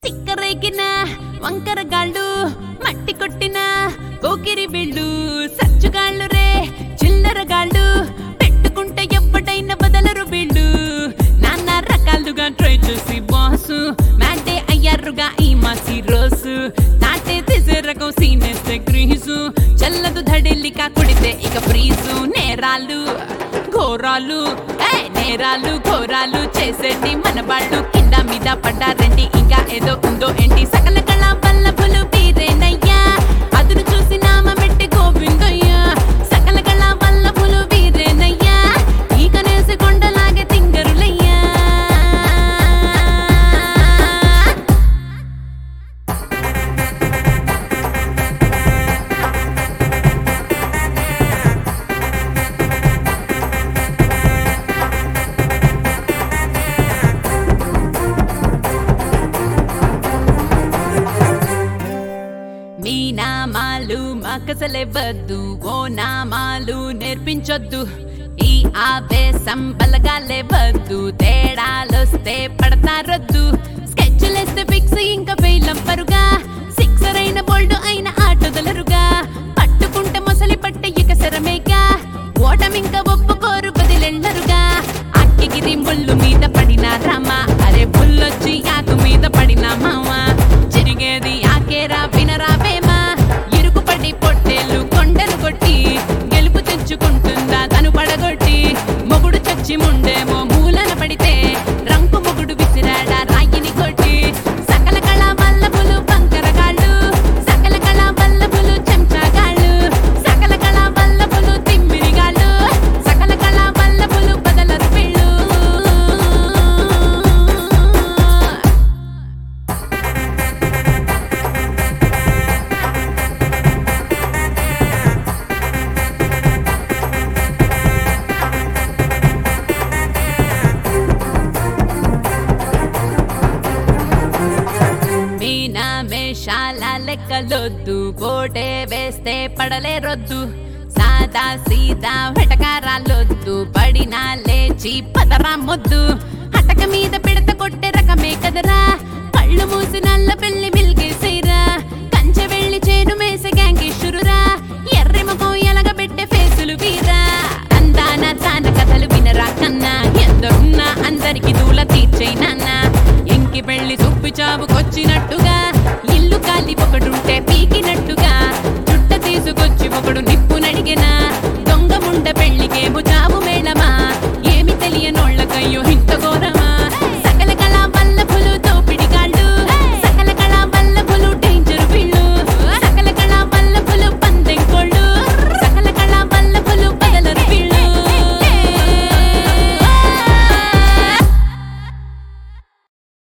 తిక్కరేగిన వంకరగాళ్ళు మట్టి కొట్టిన కోకిరి వీళ్ళు సచ్చుగాళ్ళు రే చిల్లరగాళ్ళు పెట్టుకుంటే ఎవ్వడైనా బదలరు వీళ్ళు నాన్న రకాలుగా ట్రై చేసి బాసు మ్యాటే అయ్యారుగా ఈ మాసి రోజు తాటే తీసే రకం సీనేస్తే గ్రీసు చల్లదు ధడిల్లిక కుడితే ఇక ఫ్రీజు నేరాలు ఘోరాలు ఏ నేరాలు ఘోరాలు చేసేటి మన వాళ్ళు కింద మీద పడ్డారండి ఇంకా ఏదో ఉందో ఏంటి సకల కళ వల్లభులు వీరేనయ్యా అదును చూసి నామ పెట్టి గోవిందయ్యా సకల కళ వల్లభులు వీరేనయ్యా ఈ కనేసి కొండలాగే తింగరులయ్యా మీ నామాలు మాకసలేవద్దు ఓ నామాలు నేర్పించొద్దు ఈ ఆవేశం బలగాలేవద్దు తేడాలొస్తే పడతారొద్దు స్కెచ్లేస్తే ఫిక్స్ ఇంకా వేలం పరుగా సిక్సర్ అయిన బోల్డ్ అయిన ఆటోదలరుగా పట్టుకుంటే మొసలి పట్టే ఇక శరమేగా ఓటమింక ఒప్పుకోరు బదిలెళ్ళరుగా అక్కిగిరి ముళ్ళు మీద పడిన రామ అరే బుల్లొచ్చి ఆకు మీద పడిన మామ చిరిగేది ఆకేరా వినరావేమా ఇరుకు పడి పొట్టేలు కొండలు కొట్టి గెలుపు తెచ్చుకుంటుందా తను పడగొట్టి మొగుడు చచ్చి ముండేమో మూలన పడితే రంకు మొగుడు విసిరాడా రాయిని కొట్టి సకల కళ వల్లభులు బంకరగాళ్ళు సకల కళ వల్లభులు చెంచాగాళ్ళు సకల కళ వల్లభులు తిమ్మిరిగాళ్ళు సకల కళ వల్లభులు బదలరు వీళ్ళు మీనా మేషాల లెక్కలొద్దు కోటే వేస్తే పడలేరొద్దు సాదా సీదా వెటకారాలొద్దు పడినా లేచి పదరా మొద్దు హటక మీద పిడత కొట్టే రకమే కదరా కళ్ళు మూసి నల్ల పెళ్లి మిల్గేసేరా కంచె వెళ్ళి చేను మేసగా